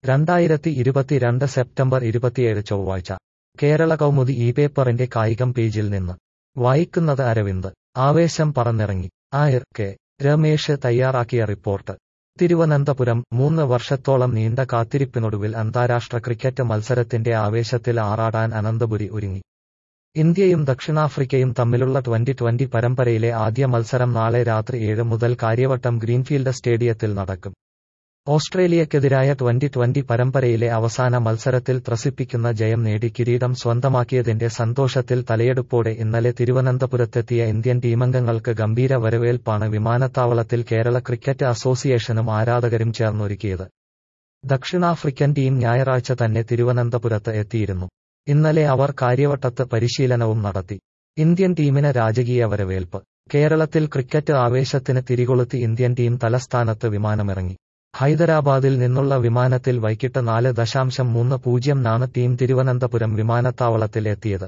രണ്ടായിരത്തി ഇരുപത്തിരണ്ട് സെപ്റ്റംബർ ഇരുപത്തിയേഴ് ചൊവ്വാഴ്ച കേരള കൗമുദി ഈ പേപ്പറിന്റെ കായികം പേജിൽ നിന്ന് വായിക്കുന്നത് അരവിന്ദ് ആവേശം പറന്നിറങ്ങി ആയിർ കെ രമേശ് തയ്യാറാക്കിയ റിപ്പോർട്ട് തിരുവനന്തപുരം മൂന്ന് വർഷത്തോളം നീണ്ട കാത്തിരിപ്പിനൊടുവിൽ അന്താരാഷ്ട്ര ക്രിക്കറ്റ് മത്സരത്തിന്റെ ആവേശത്തിൽ ആറാടാൻ അനന്തപുരി ഒരുങ്ങി ഇന്ത്യയും ദക്ഷിണാഫ്രിക്കയും തമ്മിലുള്ള ട്വന്റി ട്വന്റി പരമ്പരയിലെ ആദ്യ മത്സരം നാളെ രാത്രി ഏഴ് മുതൽ കാര്യവട്ടം ഗ്രീൻഫീൽഡ് സ്റ്റേഡിയത്തിൽ നടക്കും ഓസ്ട്രേലിയക്കെതിരായ ട്വന്റി ട്വന്റി പരമ്പരയിലെ അവസാന മത്സരത്തിൽ ത്രസിപ്പിക്കുന്ന ജയം നേടി കിരീടം സ്വന്തമാക്കിയതിന്റെ സന്തോഷത്തിൽ തലയെടുപ്പോടെ ഇന്നലെ തിരുവനന്തപുരത്തെത്തിയ ഇന്ത്യൻ ടീമംഗങ്ങൾക്ക് ഗംഭീര വരവേൽപ്പാണ് വിമാനത്താവളത്തിൽ കേരള ക്രിക്കറ്റ് അസോസിയേഷനും ആരാധകരും ചേർന്നൊരുക്കിയത് ദക്ഷിണാഫ്രിക്കൻ ടീം ഞായറാഴ്ച തന്നെ തിരുവനന്തപുരത്ത് എത്തിയിരുന്നു ഇന്നലെ അവർ കാര്യവട്ടത്ത് പരിശീലനവും നടത്തി ഇന്ത്യൻ ടീമിന് രാജകീയ വരവേൽപ്പ് കേരളത്തിൽ ക്രിക്കറ്റ് ആവേശത്തിന് തിരികൊളുത്തി ഇന്ത്യൻ ടീം തലസ്ഥാനത്ത് വിമാനമിറങ്ങി ഹൈദരാബാദിൽ നിന്നുള്ള വിമാനത്തിൽ വൈകിട്ട് നാല് ദശാംശം മൂന്ന് പൂജ്യംനാണ് ടീം തിരുവനന്തപുരം വിമാനത്താവളത്തിൽ എത്തിയത്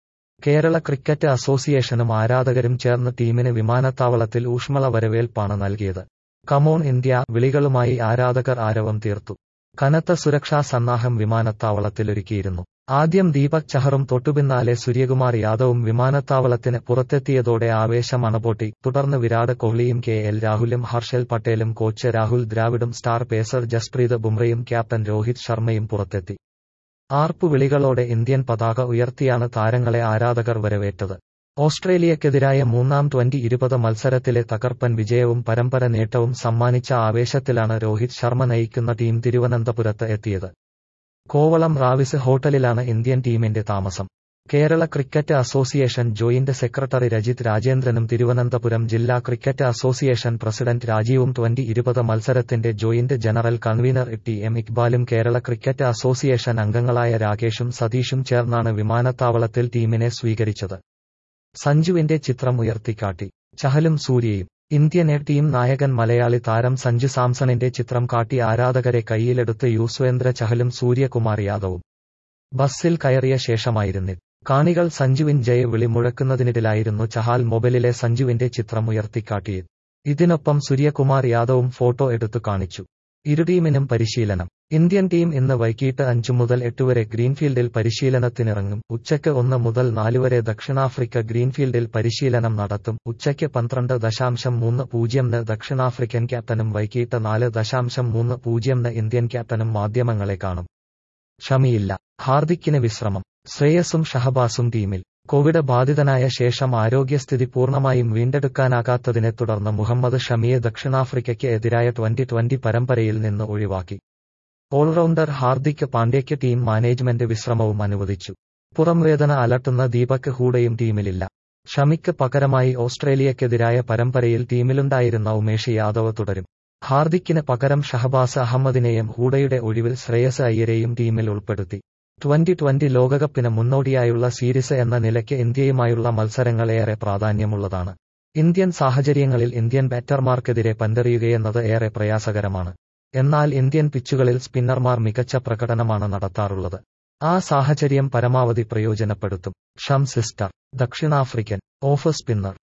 കേരള ക്രിക്കറ്റ് അസോസിയേഷനും ആരാധകരും ചേർന്ന് ടീമിന് വിമാനത്താവളത്തിൽ ഊഷ്മള വരവേൽപ്പാണ് നൽകിയത് കമോൺ ഇന്ത്യ വിളികളുമായി ആരാധകർ ആരവം തീർത്തു കനത്ത സുരക്ഷാ സന്നാഹം വിമാനത്താവളത്തിലൊരുക്കിയിരുന്നു ആദ്യം ദീപക് ചഹറും തൊട്ടുപിന്നാലെ സൂര്യകുമാർ യാദവും വിമാനത്താവളത്തിന് പുറത്തെത്തിയതോടെ ആവേശം അണപൊട്ടി തുടർന്ന് വിരാട് കോഹ്ലിയും കെ എൽ രാഹുലും ഹർഷൽ പട്ടേലും കോച്ച് രാഹുൽ ദ്രാവിഡും സ്റ്റാർ പേസർ ജസ്പ്രീത് ബുംറയും ക്യാപ്റ്റൻ രോഹിത് ശർമ്മയും പുറത്തെത്തി ആർപ്പുവിളികളോടെ ഇന്ത്യൻ പതാക ഉയർത്തിയാണ് താരങ്ങളെ ആരാധകർ വരവേറ്റത് ഓസ്ട്രേലിയക്കെതിരായ മൂന്നാം ട്വന്റി ഇരുപത് മത്സരത്തിലെ തകർപ്പൻ വിജയവും പരമ്പര നേട്ടവും സമ്മാനിച്ച ആവേശത്തിലാണ് രോഹിത് ശർമ്മ നയിക്കുന്ന ടീം തിരുവനന്തപുരത്ത് എത്തിയത് കോവളം റാവിസ് ഹോട്ടലിലാണ് ഇന്ത്യൻ ടീമിന്റെ താമസം Kerala cricket association joint secretary Rajith രാജേന്ദ്രനും തിരുവനന്തപുരം ജില്ലാ ക്രിക്കറ്റ് അസോസിയേഷൻ പ്രസിഡന്റ് രാജീവും ട്വന്റി ഇരുപത് മത്സരത്തിന്റെ joint general convener T M ഇക്ബാലും കേരള ക്രിക്കറ്റ് അസോസിയേഷൻ അംഗങ്ങളായ രാകേഷും സതീഷും ചേർന്നാണ് വിമാനത്താവളത്തിൽ ടീമിനെ സ്വീകരിച്ചത് സഞ്ജുവിന്റെ ചിത്രം ഉയർത്തിക്കാട്ടി ചഹലും സൂര്യയും ഇന്ത്യൻ എ ടീം നായകൻ മലയാളി താരം സഞ്ജു സാംസണിന്റെ ചിത്രം കാട്ടി ആരാധകരെ കയ്യിലെടുത്ത് യുസ്വേന്ദ്ര ചഹലും സൂര്യകുമാർ യാദവും ബസ്സിൽ കയറിയ ശേഷമായിരുന്നിൽ കാണികൾ സഞ്ജുവിൻ ജയ വിളി മുഴക്കുന്നതിനിടയിലായിരുന്നു ചഹാൽ മൊബൈലിലെ സഞ്ജുവിന്റെ ചിത്രം ഉയർത്തിക്കാട്ടിയത് ഇതിനൊപ്പം സൂര്യകുമാർ യാദവും ഫോട്ടോ എടുത്തു കാണിച്ചു ഇരു ടീമിനും പരിശീലനം ഇന്ത്യൻ ടീം ഇന്ന് വൈകിട്ട് അഞ്ചു മുതൽ എട്ട് വരെ ഗ്രീൻഫീൽഡിൽ പരിശീലനത്തിനിറങ്ങും ഉച്ചയ്ക്ക് ഒന്ന് മുതൽ നാല് വരെ ദക്ഷിണാഫ്രിക്ക ഗ്രീൻഫീൽഡിൽ പരിശീലനം നടത്തും ഉച്ചയ്ക്ക് പന്ത്രണ്ട് ദശാംശം മൂന്ന് പൂജ്യംന് ദക്ഷിണാഫ്രിക്കൻ ക്യാപ്റ്റനും വൈകിട്ട് നാല് ദശാംശം മൂന്ന് പൂജ്യംന് ഇന്ത്യൻ ക്യാപ്റ്റനും മാധ്യമങ്ങളെ കാണും ഷമിയില്ല ഹാർദിക്കിന് വിശ്രമം ശ്രേയസും ഷഹബാസും ടീമിൽ കോവിഡ് ബാധിതനായ ശേഷം ആരോഗ്യസ്ഥിതി പൂർണ്ണമായും വീണ്ടെടുക്കാനാകാത്തതിനെ തുടർന്ന് മുഹമ്മദ് ഷമിയെ ദക്ഷിണാഫ്രിക്കയ്ക്ക് എതിരായ ട്വന്റി ട്വന്റി പരമ്പരയിൽ നിന്ന് ഒഴിവാക്കി ഓൾറൗണ്ടർ ഹാർദിക് പാണ്ഡ്യയ്ക്ക് ടീം മാനേജ്മെന്റ് വിശ്രമവും അനുവദിച്ചു പുറംവേദന അലട്ടുന്ന ദീപക് ഹൂഡയും ടീമിലില്ല ഷമിക്ക് പകരമായി ഓസ്ട്രേലിയക്കെതിരായ പരമ്പരയിൽ ടീമിലുണ്ടായിരുന്ന ഉമേഷ് യാദവ് തുടരും ഹാർദിക്കിന് പകരം ഷഹബാസ് അഹമ്മദിനെയും ഹൂഡയുടെ ഒഴിവിൽ ശ്രേയസ് അയ്യരെയും ടീമിൽ ഉൾപ്പെടുത്തി ട്വന്റി ട്വന്റി ലോകകപ്പിന് മുന്നോടിയായുള്ള സീരീസ് എന്ന നിലയ്ക്ക് ഇന്ത്യയുമായുള്ള മത്സരങ്ങൾ ഏറെ പ്രാധാന്യമുള്ളതാണ് ഇന്ത്യൻ സാഹചര്യങ്ങളിൽ ഇന്ത്യൻ ബാറ്റർമാർക്കെതിരെ പന്തെറിയുകയെന്നത് ഏറെ പ്രയാസകരമാണ് എന്നാൽ ഇന്ത്യൻ പിച്ചുകളിൽ സ്പിന്നർമാർ മികച്ച പ്രകടനമാണ് നടത്താറുള്ളത് ആ സാഹചര്യം പരമാവധി പ്രയോജനപ്പെടുത്തും ഷം സിസ്റ്റർ ദക്ഷിണാഫ്രിക്കൻ ഓഫ് സ്പിന്നർ